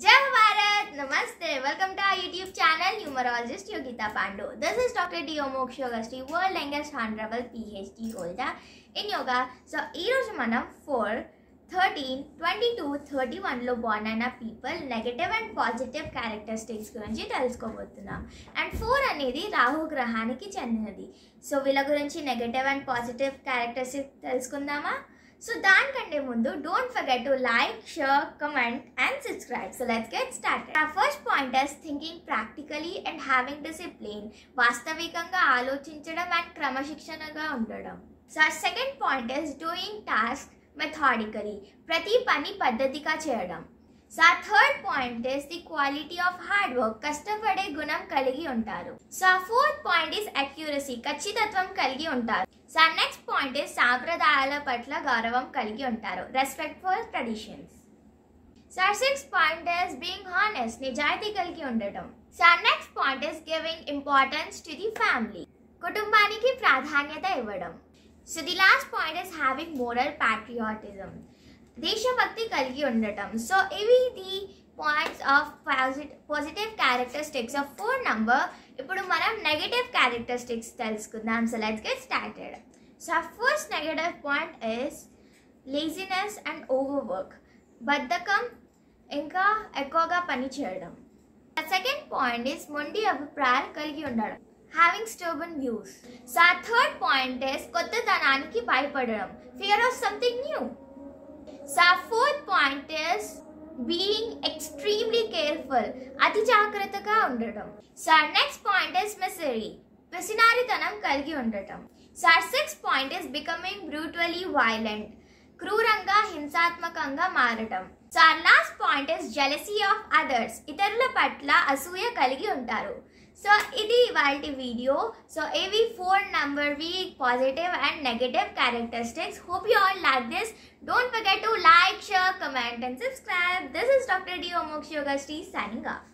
Jai Bharat! Namaste! Welcome to our YouTube channel, Numerologist Yogita Pandu. This is Dr. D. Omoksh Yogastri, World Youngest Honorable PhD holder in yoga. So, ఈ రోజు మనం four thirteen twenty two thirty వన్లో born అయిన people negative and positive characteristics గురించి తెలుసుకోబోతున్నాం and four అనేది రాహు గ్రహానికి చెందినది సో వీళ్ళ గురించి నెగటివ్ అండ్ పాజిటివ్ క్యారెక్టరిస్టిక్స్ తెలుసుకుందామా సో దానికంటే ముందు don't forget to like share comment and subscribe so let's get started ah first point is thinking practically and having discipline వాస్తవికంగా ఆలోచించడం అండ్ క్రమశిక్షణగా ఉండడం so second point is doing task methodically ప్రతి పని పద్ధతిగా చేయడం so ah third point is the quality of hard work కష్టపడే గుణం కలిగి ఉంటారు so ah fourth point is accuracy ఖచ్చితత్వం కలిగి ఉంటారు so ah next point is సాంప్రదాయాల పట్ల గౌరవం కలిగి ఉంటారు respect for traditions so ah six point is being honest నిజాయితీ కలిగి ఉండటం so ah next point is giving importance to the family కుటుంబానికి ప్రాధాన్యత ఇవ్వడం so the last point is having moral patriotism దేశభక్తి కలిగి ఉండటం సో ఇవి the points of positive characteristics of four number ఇప్పుడు మనం నెగటివ్ క్యారెక్టరిస్టిక్స్ తెలుసుకుందాం so let's get started so first negative point is laziness and over work బద్ధకం ఇంకా ఎక్కువగా పని చేయడం సెకండ్ పాయింట్ ఇస్ మొండి అభిప్రాయాలు కలిగి ఉండడం having stubborn views so ah third point is కొత్తతనానికి భయపడడం fear of something new so ah fourth point is being extremely careful అతి జాగ్రత్తగా ఉండటం so next point is misery పిసినారితనం కలిగి ఉండటం so six point is becoming brutally violent క్రూరంగా హింసాత్మకంగా మారటం so last point is jealousy of others ఇతరుల పట్ల అసూయ కలిగి ఉంటారు సో ఇది ఇవాళ వీడియో సో ఇవి ఫోర్ నంబర్ వి positive and negative characteristics hope you all like this don't forget to like share comment and subscribe this is doctor D Omoksh Yoga Shri signing of